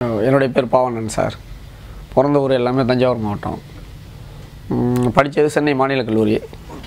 என்னுடைய பேர் பாவனன் சார் பிறந்த ஊர் எல்லாமே தஞ்சாவூர் மாவட்டம் ம், படித்தது சென்னை மாநில கல்லூரி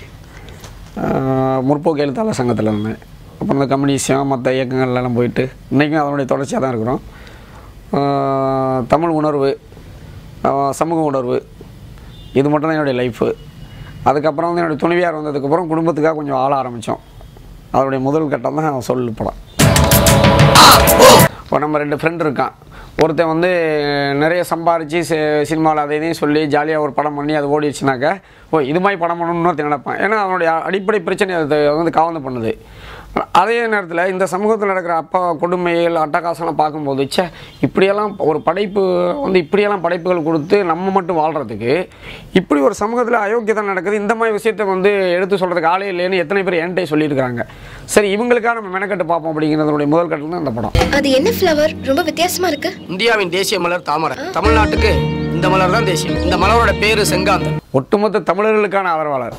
ஆஹ், முற்போக்கு எழுத்தாளர் சங்கத்தில் இருந்தேன் அப்புறம் இந்த கம்யூனிஸ்டம் மற்ற இயக்கங்கள்லாம் போயிட்டு இன்றைக்கும் அதனுடைய தொடர்ச்சியாக தான் இருக்கிறோம் ஆஹ், தமிழ் உணர்வு ஆஹ், சமூக உணர்வு இது மட்டும் தான் என்னுடைய லைஃபு அதுக்கப்புறம் வந்து என்னுடைய துணைவியார் வந்ததுக்கப்புறம் குடும்பத்துக்காக கொஞ்சம் ஆள ஆரம்பித்தோம் அதனுடைய முதல் கட்டம் தான் சொல்லு படம் இப்போ நம்ம ரெண்டு ஃப்ரெண்ட் இருக்கான் ஒருத்தன் வந்து நிறைய சம்பாரித்து சினிமாவில் அதை இதையும் சொல்லி ஜாலியாக ஒரு படம் பண்ணி அது ஓடிடுச்சுனாக்கா ஓ இது மாதிரி படம் பண்ணணும்னு ஒருத்தன் நினைப்பான் ஏன்னா அவனுடைய அடிப்படை பிரச்சனை அது வந்து காவந்து பண்ணுது அதே நேரத்தில் இந்த சமூகத்தில் நடக்கிற அப்பா கொடுமைகள் அட்டகாசம்லாம் பார்க்கும்போது ச்சே இப்படியெல்லாம் ஒரு படைப்பு வந்து இப்படியெல்லாம் படைப்புகள் கொடுத்து நம்ம மட்டும் வாழ்கிறதுக்கு இப்படி ஒரு சமூகத்தில் அயோக்கியதை நடக்குது இந்த மாதிரி விஷயத்தை வந்து எடுத்து சொல்கிறதுக்கு ஆளே இல்லைன்னு எத்தனை பேர் என்கிட்ட சொல்லியிருக்கிறாங்க சரி இவங்களுக்காக நம்ம மெனக்கட்டு பார்ப்போம் அப்படிங்கிறதுடைய முதல் கட்டம் தான் இந்த படம் அது என்ன ஃப்ளவர் ரொம்ப வித்தியாசமா இருக்கு இந்தியாவின் தேசிய மலர் தாமரை தமிழ்நாட்டுக்கு இந்த மலர் தான் தேசியம் இந்த மலரோட பேரு செங்காந்தல் ஒட்டுமொத்த தமிழர்களுக்கான ஆதரவாளர்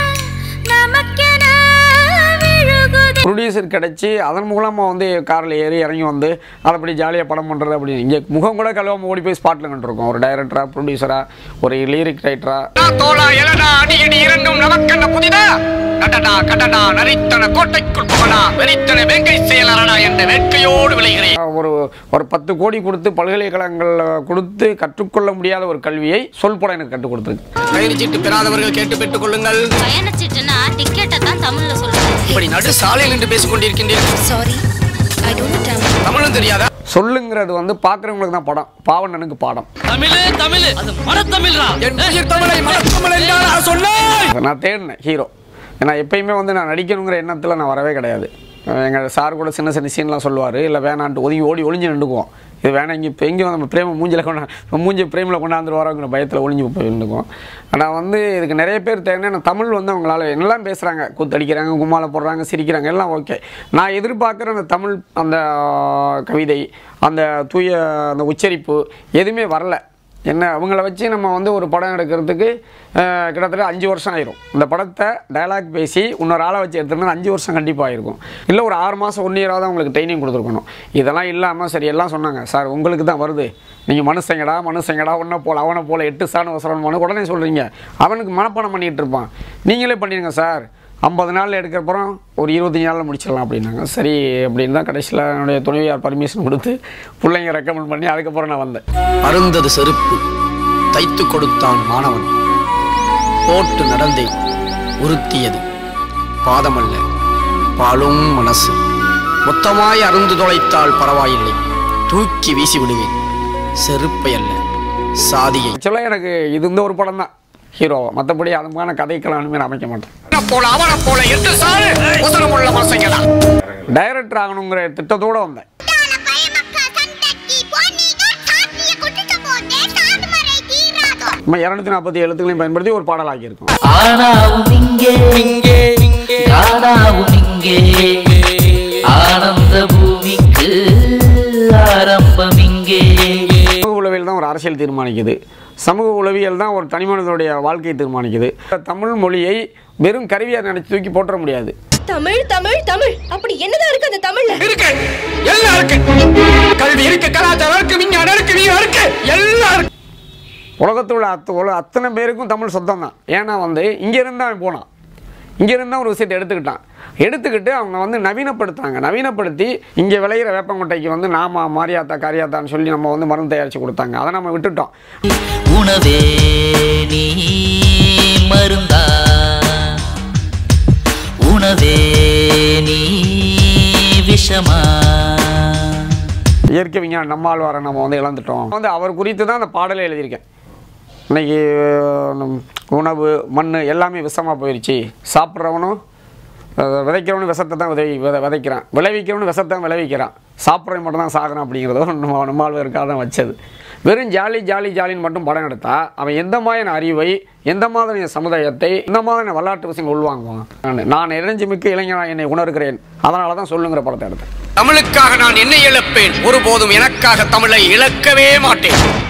ப்ரொடியூசர் கிடச்சி அதன் மூலமாக வந்து காரில் ஏறி இறங்கி வந்து அதை அப்படி ஜாலியாக படம் பண்ணுறது அப்படின்னு இங்கே முகம் கூட கழுவாம ஓடி போய் ஸ்பாட்டில் கண்டிருக்கோம் ஒரு டைரக்டராக ப்ரொடியூசராக ஒரு லிரிக் ரைட்டராக தோளா எலடா அடியடி இரண்டும் நமக்கென்ன புதிதா கடடா கடடா நரித்தன கோட்டைக்குள் புகழா வெறித்தன வேங்கை செயலரடா என்ற வேட்கையோடு விளைகிறேன் ஒரு ஒரு பத்து கோடி கொடுத்து பல்கலைக்கழகங்களில் கொடுத்து கற்றுக்கொள்ள முடியாத ஒரு கல்வியை சொல் படம் எனக்கு கற்றுக் கொடுத்துருக்கு பயணிச்சிட்டு பெறாதவர்கள் கேட்டு பெற்றுக் கொள்ளுங்கள் பயணச்சீட்டுனா டிக்கெட்டை தான் தமிழ்ல சொல்லுவாங்க இப்படி நடு சாலையில் நின்று பேசிக் கொண்டிருக்கின்றீர்கள் சாரி ஐ டோன்ட் தமிழ் தமிழும் தெரியாதா சொல்லுங்கிறது வந்து பார்க்குறவங்களுக்கு தான் படம் பாவண்ணனுக்கு பாடம் தமிழ் தமிழ் அது மனத்தமிழ்ரா என் உயிர் தமிழை மனத்தமிழ் என்றாரா சொன்னாய் நான் தேடினேன் ஹீரோ ஏன்னா எப்பயுமே வந்து நான் நடிக்கணுங்கிற எண்ணத்தில் நான் வரவே கிடையாது எங்கள் சார் கூட சின்ன சின்ன சீன்லாம் சொல்லுவார் இல்லை வேணான்ட்டு ஒதுங்கி ஓடி ஒளிஞ்சு நின்றுக்குவோம் இது வேணாம் இங்கே இப்போ எங்கேயும் நம்ம பிரேம மூஞ்சில் கொண்டா மூஞ்சி பிரேமில் கொண்டாந்து வரோங்கிற பயத்தில் ஒளிஞ்சு போய் நின்றுக்குவோம் ஆனால் வந்து இதுக்கு நிறைய பேர் தேவைன்னா நான் தமிழ் வந்து அவங்களால என்னெல்லாம் பேசுகிறாங்க கூத்தடிக்கிறாங்க கும்மால போடுறாங்க சிரிக்கிறாங்க எல்லாம் ஓகே நான் எதிர்பார்க்குற அந்த தமிழ் அந்த கவிதை அந்த தூய அந்த உச்சரிப்பு எதுவுமே வரல என்ன அவங்கள வச்சு நம்ம வந்து ஒரு படம் எடுக்கிறதுக்கு அஹ், கிட்டத்தட்ட அஞ்சு வருஷம் ஆயிரும் இந்த படத்தை டயலாக் பேசி இன்னொரு ஆளை வச்சு எடுத்துருந்தா அஞ்சு வருஷம் கண்டிப்பாக ஆயிருக்கும் இல்லை ஒரு ஆறு மாதம் ஒன் இயராக தான் உங்களுக்கு ட்ரைனிங் கொடுத்துருக்கணும் இதெல்லாம் இல்லாமல் சரி எல்லாம் சொன்னாங்க சார் உங்களுக்கு தான் வருது நீங்கள் மனுஷங்கடா மனுஷங்கடா ஒன்றை போல அவனை போல எட்டு சாணம் வசரமான உடனே சொல்கிறீங்க அவனுக்கு மனப்பாடம் பண்ணிகிட்டு இருப்பான் நீங்களே பண்ணிடுங்க சார் ஐம்பது நாளில் எடுக்கிறப்பறம் ஒரு இருபத்தஞ்சி நாளில் முடிச்சிடலாம் அப்படின்னாங்க சரி அப்படின்னு தான் கடைசியில் என்னுடைய துணைவியார் பர்மிஷன் கொடுத்து பிள்ளைங்க ரெக்கமெண்ட் பண்ணி அதுக்கப்புறம் நான் வந்தேன் அருந்தது செருப்பு தைத்து கொடுத்தான் மாணவன் போட்டு நடந்தேன் உறுத்தியது பாதமல்ல பாலும் மனசு மொத்தமாய் அருந்து தொலைத்தால் பரவாயில்லை தூக்கி வீசி விடுவேன் செருப்பை அல்ல சாதியை ஆக்சுவலாக எனக்கு இது இந்த ஒரு படம் தான் ஹீரோ மற்றபடி அதுமான கதைக்கலாம்னு அமைக்க மாட்டேன் போல அவனை போல எட்டு சாரு உள்ள மனசைங்களா டைரக்டர் ஆகணுங்கிற திட்டத்தோடு வந்தேன் நம்ம இரநூத்தி நாற்பத்தி எழுத்துக்களையும் பயன்படுத்தி ஒரு பாடல் ஆக்கியிருக்கோம் ஆனாவும் இங்கே இங்கே இங்கே ஆனாவும் இங்கே ஆனந்த பூமிக்கு ஆரம்பம் இங்கே சமூக உளவியல் தான் ஒரு அரசியல் தீர்மானிக்குது சமூக உளவியல் தான் ஒரு தனிமனிதனுடைய வாழ்க்கையை தீர்மானிக்குது தமிழ் மொழியை வெறும் கருவியாக நினைச்சு தூக்கி போட்டுற முடியாது தமிழ் தமிழ் தமிழ் அப்படி என்னதான் இருக்கு அந்த தமிழ்ல இருக்கு எல்லாம் இருக்கு கல்வி இருக்கு கலாச்சாரம் இருக்கு விஞ்ஞானம் இருக்கு வீரம் இருக்கு எல்லாம் இருக்கு உலகத்தில் உள்ள அத்த உலக அத்தனை பேருக்கும் தமிழ் சொந்தம் தான் ஏன்னா வந்து இங்கேருந்து அவன் போனான் இங்கேருந்து ஒரு விஷயத்தை எடுத்துக்கிட்டான் எடுத்துக்கிட்டு அவங்க வந்து நவீனப்படுத்துறாங்க நவீனப்படுத்தி இங்கே விளையிற வேப்பங்கொட்டைக்கு வந்து நாம மாரியாத்தா காரியாத்தான்னு சொல்லி நம்ம வந்து மருந்து தயாரித்து கொடுத்தாங்க அதை நம்ம விட்டுட்டோம் உணவே நீ மருந்தா உணவே நீ விஷமா இயற்கை விஞ்ஞானம் நம்மாழ்வாரை நம்ம வந்து இழந்துட்டோம் வந்து அவர் குறித்து தான் அந்த பாடலை எழுதியிருக்கேன் இன்னைக்கு நம் உணவு மண் எல்லாமே விஷமாக போயிடுச்சு சாப்பிட்றவனும் அஹ், விதைக்கிறவனும் விஷத்தை தான் விதை விதை விதைக்கிறான் விளைவிக்கிறவனும் விஷத்தை தான் விளைவிக்கிறான் சாப்பிட்றவன் மட்டும் தான் சாகணும் அப்படிங்கிறத நம்ம நம்மாழ்வாருக்காக தான் வச்சது வெறும் ஜாலி ஜாலி ஜாலின்னு மட்டும் படம் எடுத்தா அவன் எந்த மாதிரியான அறிவை எந்த மாதிரியான சமுதாயத்தை எந்த மாதிரியான வரலாற்று விஷயங்கள் உள்வாங்குவான் நான் நான் இறைஞ்சி மிக்க இளைஞனாக என்னை உணர்கிறேன் அதனால தான் சொல்லுங்கிற படத்தை எடுத்தேன் தமிழுக்காக நான் என்ன இழப்பேன் ஒருபோதும் எனக்காக தமிழை இழக்கவே மாட்டேன்